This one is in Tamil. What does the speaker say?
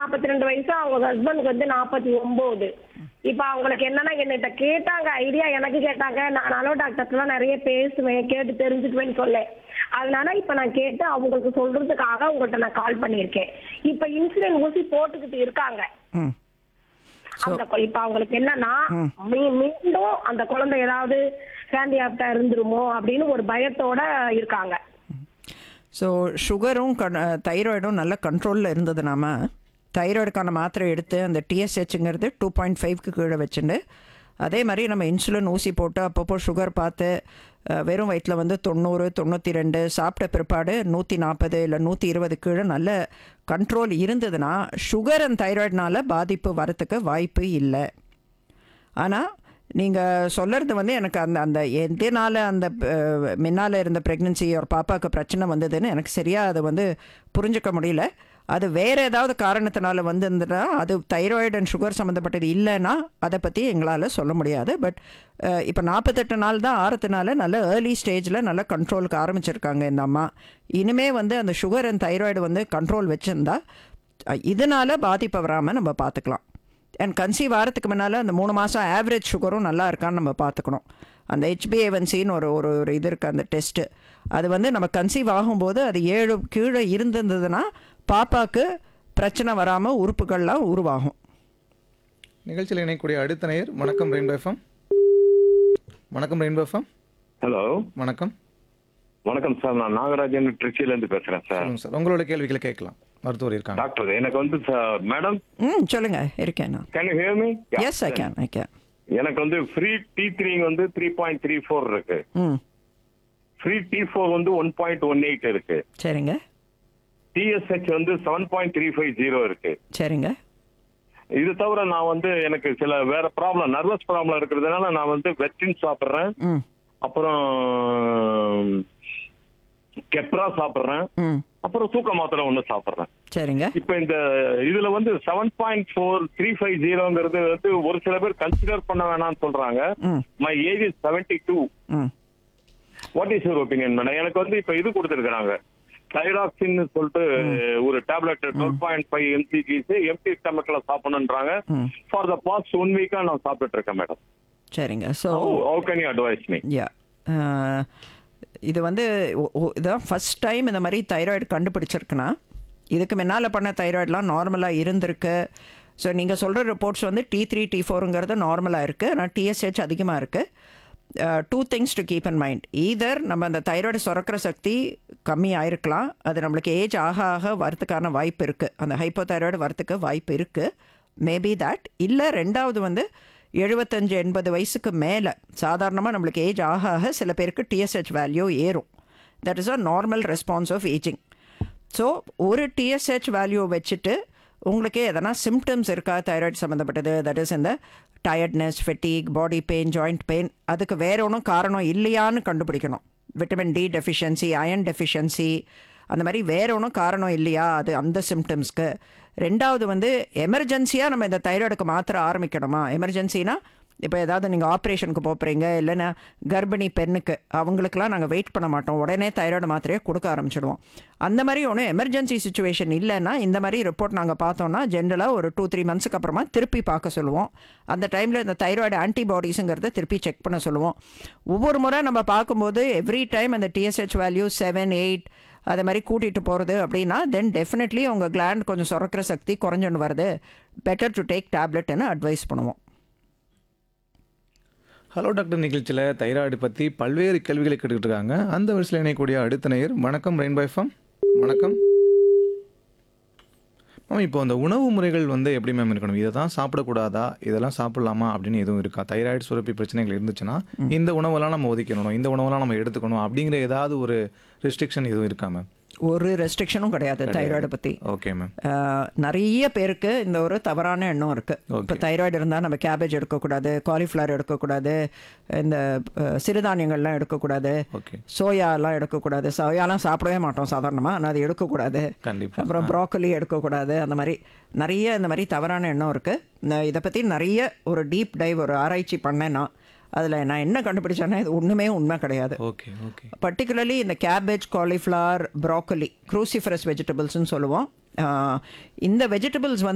நாற்பத்தி ரெண்டு வயசு அவங்க ஹஸ்பண்டுக்கு வந்து நாற்பத்தி ஒன்பது இப்ப அவங்களுக்கு என்னன்னா என்கிட்ட கேட்டாங்க ஐடியா எனக்கு கேட்டாங்க நான் அலோ டாக்டர்ஸ்லாம் நிறைய பேசுவேன் கேட்டு தெரிஞ்சுக்குவேன்னு சொல்ல அதனால இப்ப நான் கேட்டு அவங்களுக்கு சொல்றதுக்காக உங்கள்கிட்ட நான் கால் பண்ணியிருக்கேன் இப்ப இன்சுலின் ஊசி போட்டுக்கிட்டு இருக்காங்க ம் அந்த கொ- இப்ப அவங்களுக்கு என்னன்னா மீ- மீண்டும் அந்த குழந்தை ஏதாவது ஹேண்டியாப்டா இருந்துருமோ அப்படின்னு ஒரு பயத்தோட இருக்காங்க ஸோ சுகரும் கண் தைராய்டும் நல்ல கண்ட்ரோலில் இருந்ததுனாம தைராய்டுக்கான மாத்திரை எடுத்து அந்த டிஎஸ்ஹெச்ங்கிறது டூ பாயிண்ட் ஃபைவ்க்கு கீழே வச்சுட்டு அதே மாதிரி நம்ம இன்சுலின் ஊசி போட்டு அப்பப்போ சுகர் பார்த்து அஹ், வெறும் வயிற்றில் வந்து தொண்ணூறு தொண்ணூற்றி ரெண்டு சாப்பிட்ட பிற்பாடு நூற்றி நாற்பது இல்லை நூற்றி இருபது கீழே நல்ல கண்ட்ரோல் இருந்ததுன்னா சுகர் அண்ட் தைராய்டுனால பாதிப்பு வரத்துக்கு வாய்ப்பு இல்லை ஆனால் நீங்கள் சொல்கிறது வந்து எனக்கு அந்த அந்த எதனால அந்த முன்னால் இருந்த ப்ரெக்னென்சி ஒரு பாப்பாவுக்கு பிரச்சனை வந்ததுன்னு எனக்கு சரியாக அதை வந்து புரிஞ்சுக்க முடியல அது வேறு ஏதாவது காரணத்தினால வந்திருந்ததுன்னா அது தைராய்டு அண்ட் சுகர் சம்மந்தப்பட்டது இல்லைன்னா அதை பற்றி எங்களால் சொல்ல முடியாது பட் இப்போ நாற்பத்தெட்டு நாள் தான் ஆறதுனால நல்ல ஏர்லி ஸ்டேஜில் நல்ல கண்ட்ரோலுக்கு ஆரம்பிச்சிருக்காங்க இந்த அம்மா இனிமே வந்து அந்த சுகர் அண்ட் தைராய்டு வந்து கண்ட்ரோல் வச்சுருந்தா இதனால் பாதிப்பு வராமல் நம்ம பார்த்துக்கலாம் அண்ட் கன்சீவ் ஆகிறதுக்கு முன்னால் அந்த மூணு மாதம் ஆவரேஜ் சுகரும் நல்லா இருக்கான்னு நம்ம பார்த்துக்கணும் அந்த ஹெச்பிஏவன்சின்னு ஒரு ஒரு ஒரு இது இருக்குது அந்த டெஸ்ட்டு அது வந்து நம்ம கன்சீவ் ஆகும்போது அது ஏழு கீழே இருந்திருந்ததுன்னா பாப்பாக்கு பிரச்சனை வராமல் உறுப்புகள்லாம் உருவாகும் நிகழ்ச்சியில் இணையக்கூடிய அடுத்த நேயர் வணக்கம் ரெயின்போ எஃப்எம் வணக்கம் ரெயின்போ எஃப்எம் ஹலோ வணக்கம் வணக்கம் சார் நான் நாகராஜன் திருச்சியில இருந்து பேசுறேன் சார் சொல்லுங்க சார் உங்களோட கேள்விகளை கேட்கலாம் மருத்துவர் இருக்காங்க டாக்டர் எனக்கு வந்து சார் மேடம் ம் சொல்லுங்கள் இருக்கேன் நான் can you hear me yes I can I can எனக்கு வந்து ஃப்ரீ டி த்ரீ வந்து த்ரீ பாயிண்ட் த்ரீ ஃபோர் இருக்கு ம் ஃப்ரீ டி ஃபோர் வந்து ஒன் பாயிண்ட் ஒன் எயிட் இருக்கு சரிங்க டிஎஸ்ஹெச் வந்து seven point three five zero இருக்கு சரிங்க இது தவிர நான் வந்து எனக்கு சில வேற ப்ராப்ளம் நர்வஸ் ப்ராப்ளம் இருக்கிறதுனால நான் வந்து வெற்றின் சாப்பிட்றேன் ம் அப்புறம் கெப்ரா சாப்பிட்றேன் ம் அப்புறம் தூக்க மாத்திரை ஒன்று சாப்பிட்றேன் சரிங்க இப்ப இந்த இதுல வந்து seven point four three five ஜீரோங்கிறது வந்து ஒரு சில பேர் கன்சிடர் பண்ண வேணாம்னு சொல்றாங்க hmm my age is seventy two hmm what is your opinion madam எனக்கு வந்து இப்ப இது கொடுத்துருக்காங்க தைராக்சின் சொல்லிட்டு ஒரு tablet twelve point five mcgs empty ஸ்டமக்ல சாப்பிடணுன்றாங்க ம். ஃபார் த பாஸ்ட் ஒன் வீக்கா நான் சாப்பிட்டுட்டு இருக்கேன் மேடம் சரிங்க so how can you advise me yeah இது வந்து ஒ- ஒ- இதான் ஃபஸ்ட் டைம் இந்த மாதிரி தைராய்டு கண்டுபிடிச்சிருக்குன்னா இதுக்கு முன்னால் பண்ண தைராய்டுலாம் நார்மலாக இருந்திருக்கு ஸோ நீங்கள் சொல்கிற ரிப்போர்ட்ஸ் வந்து டி த்ரீ டி ஃபோருங்கிறது நார்மலாக இருக்குது ஆனால் டிஎஸ்ஹெச் அதிகமாக இருக்குது two things to keep in mind either நம்ம அந்த தைராய்டு சுரக்கிற சக்தி கம்மி ஆயிருக்கலாம் அது நம்மளுக்கு ஏஜ் ஆக ஆக வரத்துக்கான வாய்ப்பு இருக்குது அந்த ஹைப்போ தைராய்டு வரத்துக்கு வாய்ப்பு இருக்குது மேபி தட் இல்லை ரெண்டாவது வந்து எழுபத்தஞ்சு எண்பது வயசுக்கு மேலே சாதாரணமாக நம்மளுக்கு ஏஜ் ஆக ஆக சில பேருக்கு டிஎஸ்ஹெச் வேல்யூ ஏறும் that is a normal response of ageing so ஒரு டிஎஸ்ஹெச் வேல்யூ வச்சுட்டு உங்களுக்கு எதனா சிம்டம்ஸ் இருக்கா தைராய்டு சம்மந்தப்பட்டது தட் இஸ் இந்த tiredness fatigue body pain joint pain அதுக்கு வேற ஒன்றும் காரணம் இல்லையான்னு கண்டுபிடிக்கணும் vitamin D deficiency iron deficiency அந்த மாதிரி வேற ஒன்றும் காரணம் இல்லையா அது அந்த சிம்டம்ஸ்க்கு ரெண்டாவது வந்து எமர்ஜென்சியாக நம்ம இந்த தைராய்டுக்கு மாத்திர ஆரம்பிக்கணுமா எமர்ஜென்சினா இப்போ ஏதாவது நீங்கள் ஆப்ரேஷனுக்கு போகிறீங்க இல்லைன்னா கர்ப்பிணி பெண்ணுக்கு அவங்களுக்குலாம் நாங்கள் வெயிட் பண்ண மாட்டோம் உடனே தைராய்டு மாத்திரையை கொடுக்க ஆரம்பிச்சிடுவோம் அந்த மாதிரி ஒன்றும் எமர்ஜென்சி சுச்சுவேஷன் இல்லைன்னா இந்த மாதிரி ரிப்போர்ட் நாங்கள் பார்த்தோம்னா ஜென்ரலாக ஒரு டூ த்ரீ மந்த்ஸ்க்கு அப்புறமா திருப்பி பார்க்க சொல்லுவோம் அந்த டைமில் இந்த தைராய்டு ஆன்டிபாடிஸுங்கிறத திருப்பி செக் பண்ண சொல்லுவோம் ஒவ்வொரு முறை நம்ம பார்க்கும்போது எவ்ரி டைம் அந்த டிஎஸ்ஹெச் வேல்யூ செவன் எயிட் அதை மாதிரி கூட்டிகிட்டு போகிறது அப்படின்னா தென் டெஃபினெட்லி உங்கள் கிளாண்ட் கொஞ்சம் சுரக்கிற சக்தி குறைஞ்சுன்னு வருது பெட்டர் டு டேக் டேப்லெட்னு அட்வைஸ் பண்ணுவோம் ஹலோ டாக்டர் நிகழ்ச்சியில் தைராய்டு பற்றி பல்வேறு கேள்விகளை கேட்டுக்கிட்டு இருக்காங்க அந்த வரிசையில் இணையக்கூடிய அடுத்த நேயர் வணக்கம் ரெயின்போ எஃப்எம் வணக்கம் மேம் இப்போ அந்த உணவு முறைகள் வந்து எப்படி மேம் இருக்கணும் இதை தான் சாப்பிடக்கூடாதா இதெல்லாம் சாப்பிடலாமா அப்படின்னு எதுவும் இருக்கா தைராய்டு சுரப்பி பிரச்சனைகள் இருந்துச்சுன்னா இந்த உணவெல்லாம் நம்ம ஒதுக்கணும் இந்த உணவெல்லாம் நம்ம எடுத்துக்கணும் அப்படிங்கிற ஏதாவது ஒரு ரெஸ்ட்ரிக்ஷன் எதுவும் இருக்கா மேம் ஒரு ரெஸ்ட்ரிக்ஷனும் கிடையாது தைராய்டை பற்றி ஓகே மேம் நிறைய பேருக்கு இந்த ஒரு தவறான எண்ணம் இருக்குது இப்போ Okay. தைராய்டு இருந்தால் நம்ம கேபேஜ் எடுக்கக்கூடாது காலிஃப்ளவர் எடுக்கக்கூடாது இந்த அஹ், சிறுதானியங்கள்லாம் எடுக்கக்கூடாது ஓகே சோயாலாம் எடுக்கக்கூடாது சோயாலாம் சாப்பிடவே மாட்டோம் சாதாரணமாக ஆனால் அது எடுக்கக்கூடாது கண்டிப்பா அப்புறம் ப்ராக்கலி எடுக்கக்கூடாது அந்த மாதிரி நிறைய இந்த மாதிரி தவறான எண்ணம் இருக்குது இதை பற்றி நிறைய ஒரு டீப் டைவ் ஒரு ஆராய்ச்சி பண்ணேன் நான் அதில் நான் என்ன கண்டுபிடிச்சேன்னா இது ஒன்றுமே உண்மை கிடையாது ஓகே ஓகே பர்டிகுலர்லி இந்த கேபேஜ் காலிஃப்ளவர் ப்ராக்கலி க்ரூசிஃபரஸ் வெஜிடபிள்ஸ்னு சொல்லுவோம் ஆஹ் இந்த வெஜிடபிள்ஸ் வந்து